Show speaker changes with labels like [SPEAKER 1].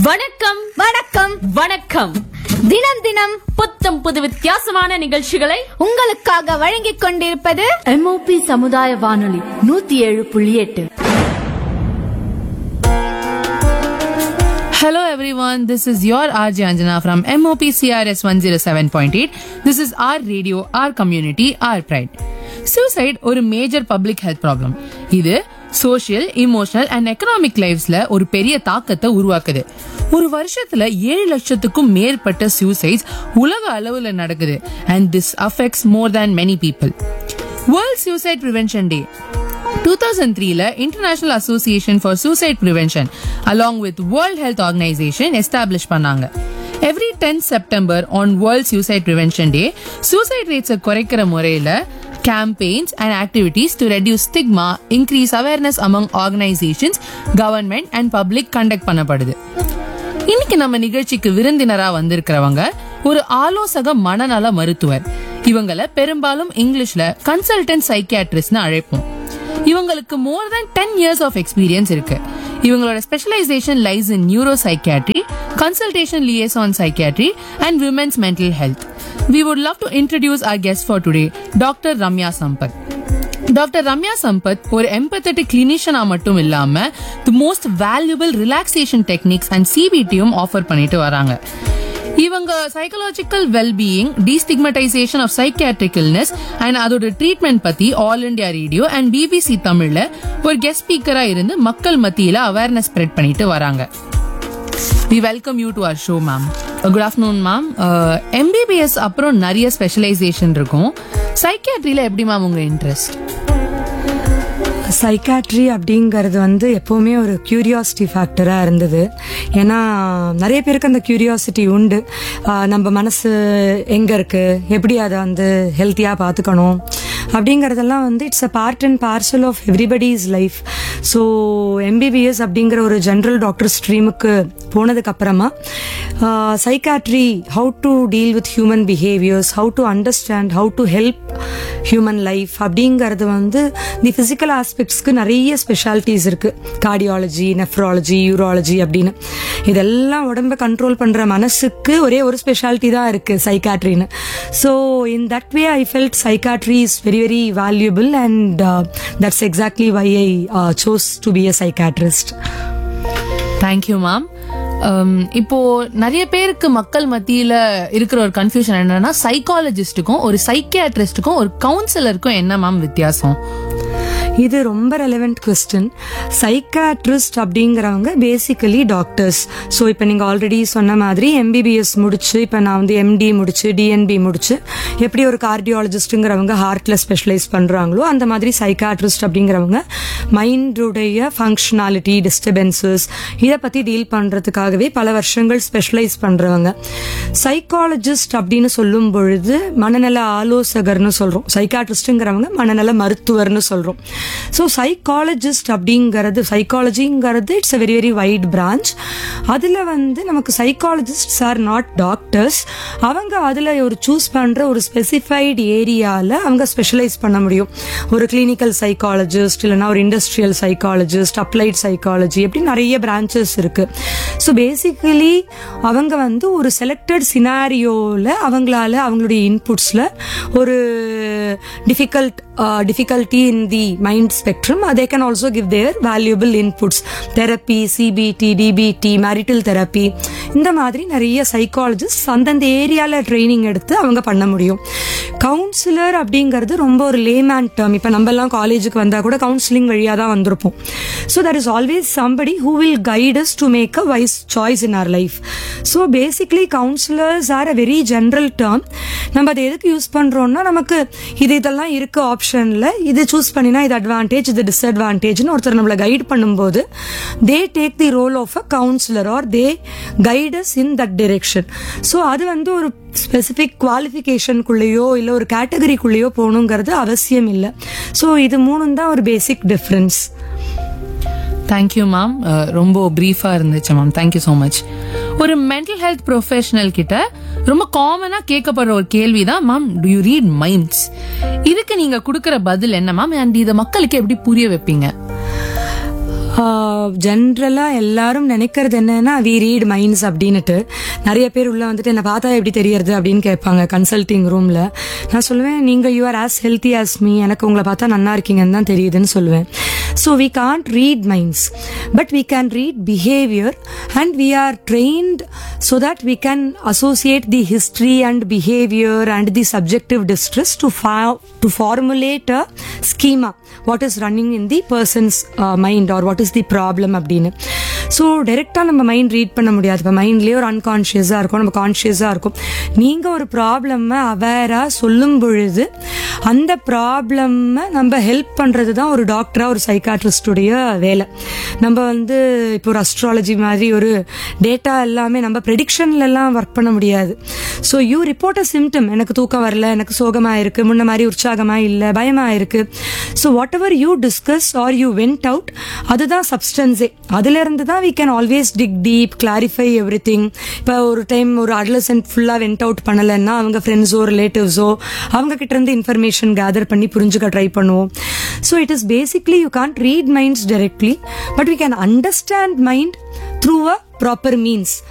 [SPEAKER 1] வணக்கம்
[SPEAKER 2] வணக்கம்
[SPEAKER 1] வணக்கம்
[SPEAKER 2] தினம் தினம்
[SPEAKER 1] புத்தம் புது வித்தியாசமான நிகழ்ச்சிகளை
[SPEAKER 2] உங்களுக்காக வழங்கிக் கொண்டிருப்பது
[SPEAKER 1] எம்ஓபி சமுதாய வானொலி நூத்தி ஏழு புள்ளி எட்டு
[SPEAKER 3] Hello everyone, this is your RJ Anjana from MOP CRS 107.8. This is our radio, our community, our pride. Suicide ஒரு மேஜர் பப்ளிக் ஹெல்த் ப்ராப்ளம் இது சோஷியல் இமோஷனல் அண்ட் எக்கனாமிக் லைஃப்ஸ்ல ஒரு பெரிய தாக்கத்தை உருவாக்குது ஒரு வருஷத்துல ஏழு லட்சத்துக்கும் மேற்பட்ட சூசைட்ஸ் உலக அளவுல நடக்குது and this affects more than many people world suicide prevention day 2003ல international association for suicide prevention along with world health organisation establish பண்ணாங்க every ten September on world suicide prevention day suicide ரேட்ஸை குறைக்கிற முறையில campaigns and activities to reduce stigma increase awareness among organisations government and public conduct பண்ணப்படுது இன்னைக்கு நம்ம நிகழ்ச்சிக்கு விருந்தினரா வந்திருக்கிறவங்க ஒரு ஆலோசக மனநல மருத்துவர் இவங்கள பெரும்பாலும் இங்கிலீஷ்ல கன்சல்டன்ட் சைக்கியாட்ரிஸ்ட்னு அழைப்போம் இவங்களுக்கு more than ten years of experience இருக்கு இவங்களோட specialisation lies in neuropsychiatry consultation liaison psychiatry and women's mental health we would love to introduce our guest for today doctor Ramya Sampath doctor Ramya Sampath ஒரு எம்பத்தட்டிக் கிளினிஷியனா மட்டும் இல்லாம the most valuable relaxation techniques and சிபிடியும் offer பண்ணிட்டு வராங்க இவங்க psychological wellbeing destigmatisation of psychiatric illness and அதோட treatment பத்தி All India Radio and BBC தமிழ்ல ஒரு கெஸ்ட் ஸ்பீக்கரா இருந்து மக்கள் மத்தியில அவேர்னஸ் ஸ்ப்ரெட் பண்ணிட்டு வராங்க we welcome you to our show ma'am good afternoon ma'am MBBS அப்புறம் நிறைய ஸ்பெஷலைசேஷன் இருக்கும் சைக்கியாட்ரியில எப்படி மேம் உங்க இன்ட்ரெஸ்ட்
[SPEAKER 4] சைக்காட்ரி அப்படிங்கிறது வந்து எப்போவுமே ஒரு கியூரியாசிட்டி ஃபேக்டராக இருந்தது ஏன்னா நிறைய பேருக்கு அந்த கியூரியாசிட்டி உண்டு ஆஹ் நம்ம மனசு எங்கே இருக்குது எப்படி அதை வந்து ஹெல்த்தியாக பார்த்துக்கணும் அப்படிங்கிறதெல்லாம் வந்து it's a part and parcel of everybody's life so MBBS அப்படிங்கிற ஒரு ஜென்ரல் டாக்டர் ஸ்ட்ரீமுக்கு போனதுக்கு அப்புறமா psychiatry how to deal with human behaviours how to understand how to help human life அப்படிங்கிறது வந்து தி ஃபிசிக்கல் ஆஸ்பெக்ட்ஸ்க்கு நிறைய ஸ்பெஷாலிட்டிஸ் இருக்கு கார்டியாலஜி நெஃப்ராலஜி யூராலஜி அப்படின்னு இதெல்லாம் உடம்ப கண்ட்ரோல் பண்ற மனசுக்கு ஒரே ஒரு ஸ்பெஷாலிட்டி தான் இருக்கு சைக்காட்ரின்னு so in that way I felt psychiatry is very very valuable and that's exactly why I chose to be a psychiatrist
[SPEAKER 3] thank you ma'am இப்போ நிறைய பேருக்கு மக்கள் மத்தியில இருக்கிற ஒரு கன்ஃபியூஷன் என்னன்னா சைக்காலஜிஸ்டுக்கும் ஒரு சைக்கியாட்ரிஸ்டுக்கும் ஒரு கவுன்சிலருக்கும் என்ன மேம் வித்தியாசம்
[SPEAKER 4] இது ரொம்ப ரெலவெண்ட் கொஸ்டின் சைக்காட்ரிஸ்ட் அப்படிங்கிறவங்க பேசிக்கலி டாக்டர்ஸ் ஸோ இப்போ நீங்கள் ஆல்ரெடி சொன்ன மாதிரி எம்பிபிஎஸ் முடிச்சு இப்போ நான் வந்து எம்டி முடிச்சு டிஎன்பி முடிச்சு எப்படி ஒரு கார்டியாலஜிஸ்ட்டுங்கிறவங்க ஹார்ட்ல ஸ்பெஷலைஸ் பண்ணுறாங்களோ அந்த மாதிரி சைக்காட்ரிஸ்ட் அப்படிங்கிறவங்க மைண்டுடைய ஃபங்க்ஷனாலிட்டி டிஸ்டர்பன்சஸ் இதை பற்றி டீல் பண்ணுறதுக்காகவே பல வருஷங்கள் ஸ்பெஷலைஸ் பண்ணுறவங்க சைக்காலஜிஸ்ட் அப்படின்னு சொல்லும் பொழுது மனநல ஆலோசகர்னு சொல்கிறோம் சைக்காட்ரிஸ்ட்டுங்கிறவங்க மனநல மருத்துவர்னு சொல்கிறோம் ஸோ சைக்காலஜிஸ்ட் அப்படிங்கிறது சைக்காலஜிங்கிறது it's a very very wide branch அதில் வந்து நமக்கு சைக்காலஜிஸ்ட்ஸ் ஆர் நாட் டாக்டர்ஸ் அவங்க அதில் ஒரு சூஸ் பண்ணுற ஒரு ஸ்பெசிஃபைடு ஏரியாவில் அவங்க ஸ்பெஷலைஸ் பண்ண முடியும் ஒரு கிளினிக்கல் சைக்காலஜிஸ்ட் இல்லைனா ஒரு இண்டஸ்ட்ரியல் சைக்காலஜிஸ்ட் அப்ளைட் சைக்காலஜி அப்படி நிறைய பிரான்ச்சஸ் இருக்கு ஸோ பேசிக்கலி அவங்க வந்து ஒரு செலக்டட் சினாரியோவில் அவங்களால அவங்களுடைய இன்புட்ஸில் ஒரு difficult difficulty in the mind spectrum they can also give their valuable inputs therapy CBT DBT marital therapy இந்த மாதிரி நிறைய சைக்காலஜிஸ்ட் அந்தந்த ஏரியாவில் ட்ரைனிங் எடுத்து அவங்க பண்ண முடியும் கவுன்சிலர் அப்படிங்கிறது ரொம்ப ஒரு லேமேன் டேர்ம் இப்போ நம்ம எல்லாம் காலேஜுக்கு வந்தால் கூட கவுன்சிலிங் வழியாக தான் வந்திருப்போம் so that is always somebody who will guide us to make a wise choice in our life so basically counsellors are a very general term நம்ம அதை எதுக்கு யூஸ் பண்ணுறோம்னா நமக்கு இது இதெல்லாம் இருக்கு ஆப்ஷனில் இது சூஸ் பண்ணினா இது அட்வான்டேஜ் இது டிஸ்அட்வான்டேஜ்னு ஒருத்தர் நம்மளை கைட் பண்ணும்போது they take the role of a counsellor or they guides in that direction so அது வந்து ஒரு ஸ்பெசிஃபிக் குவாலிஃபிகேஷனுக்குள்ளேயோ இல்லை ஒரு கேட்டகரிக்குள்ளேயோ போகணுங்கிறது அவசியம் இல்லை ஸோ இது மூணும் தான் ஒரு பேசிக் டிஃப்ரென்ஸ்
[SPEAKER 3] தேங்க்யூ மேம் ரொம்ப பிரீஃபா இருந்துச்சு மேம் தேங்க்யூ ஸோ மச் ஒரு மென்டல் ஹெல்த் ப்ரொஃபஷனல் கிட்ட ரொம்ப காமனா கேட்கப்படுற ஒரு கேள்வி தான் ma'am do you read minds இதுக்கு நீங்க கொடுக்கற பதில் என்ன மேம் அண்ட் இதை மக்களுக்கு எப்படி புரிய வைப்பீங்க
[SPEAKER 4] ஜென்ரலாக எல்லாரும் நினைக்கிறது என்னன்னா வி ரீட் மைண்ட்ஸ் அப்படின்னுட்டு நிறைய பேர் உள்ள வந்துட்டு என்ன பார்த்தா எப்படி தெரியறது அப்படின்னு கேட்பாங்க கன்சல்டிங் ரூமில் நான் சொல்லுவேன் நீங்கள் you are as healthy as me எனக்கு உங்களை பார்த்தா நல்லா இருக்கீங்கன்னு தான் தெரியுதுன்னு சொல்லுவேன் so we can't read minds but we can read behaviour and we are trained so that we can associate the history and behaviour and the subjective distress to to formulate a schema what is running in the person's mind or what is the problem அப்படின்னு so டைரெக்டாக நம்ம mind read பண்ண முடியாது இப்போ மைண்ட்லேயே ஒரு அன்கான்ஷியஸாக இருக்கும் நம்ம கான்ஷியஸாக இருக்கும் நீங்கள் ஒரு ப்ராப்ளம்மை அவேராக சொல்லும் பொழுது அந்த ப்ராப்ளம்மை நம்ம ஹெல்ப் பண்ணுறது தான் ஒரு டாக்டராக ஒரு சைக்காட்ரிஸ்டுடைய வேலை நம்ம வந்து இப்போ ஒரு அஸ்ட்ராலஜி மாதிரி ஒரு டேட்டா எல்லாமே நம்ம ப்ரெடிக்ஷன்லலாம் ஒர்க் பண்ண முடியாது so you report a symptom எனக்கு தூக்கம் வரல எனக்கு சோகமாக இருக்குது முன்ன மாதிரி உற்சாகமாக இல்லை பயமாக இருக்குது so whatever you discuss or you vent out அதுதான் சப்ஸ்டன்ஸே அதுலேருந்து தான் we can always dig deep clarify everything இப்போ ஒரு டைம் ஒரு அடலசன்ட் ஃபுல்லாக வென்ட் அவுட் பண்ணலைன்னா அவங்க ஃப்ரெண்ட்ஸோ ரிலேட்டிவ்ஸோ அவங்க கிட்ட இருந்து இன்ஃபர்மேஷன் கேதர் பண்ணி புரிஞ்சுக்க ட்ரை பண்ணுவோம் so it is basically you can't read minds directly but we can understand mind through a proper means